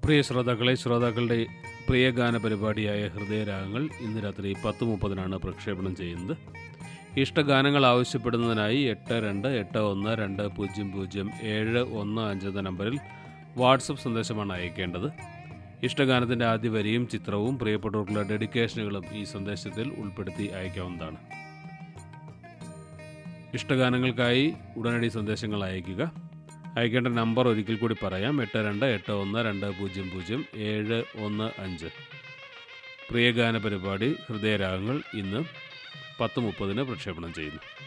പ്രിയ ശ്രോതാക്കളെ ശ്രോതാക്കളുടെ പ്രിയ ഗാന പരിപാടിയായ ഹൃദയരാഗങ്ങൾ ഇന്ന് രാത്രി പത്ത് മുപ്പതിനാണ് പ്രക്ഷേപണം ചെയ്യുന്നത് ഇഷ്ടഗാനങ്ങൾ ആവശ്യപ്പെടുന്നതിനായി എട്ട് രണ്ട് എട്ട് ഒന്ന് രണ്ട് പൂജ്യം പൂജ്യം ഏഴ് ഒന്ന് അഞ്ച് എന്ന നമ്പറിൽ വാട്സപ്പ് സന്ദേശമാണ് അയക്കേണ്ടത് ഇഷ്ടഗാനത്തിൻ്റെ ആദ്യ വരിയും ചിത്രവും പ്രിയപ്പെട്ടവർക്കുള്ള ഡെഡിക്കേഷനുകളും ഈ സന്ദേശത്തിൽ ഉൾപ്പെടുത്തി അയക്കാവുന്നതാണ് ഇഷ്ടഗാനങ്ങൾക്കായി ഉടനടി സന്ദേശങ്ങൾ അയയ്ക്കുക അയക്കേണ്ട നമ്പർ ഒരിക്കൽ കൂടി പറയാം എട്ട് രണ്ട് എട്ട് ഒന്ന് രണ്ട് പൂജ്യം പൂജ്യം ഏഴ് ഒന്ന് അഞ്ച് പ്രിയഗാന പരിപാടി ഹൃദയരാഗങ്ങൾ ഇന്ന് പത്ത് മുപ്പതിന് പ്രക്ഷേപണം ചെയ്യുന്നു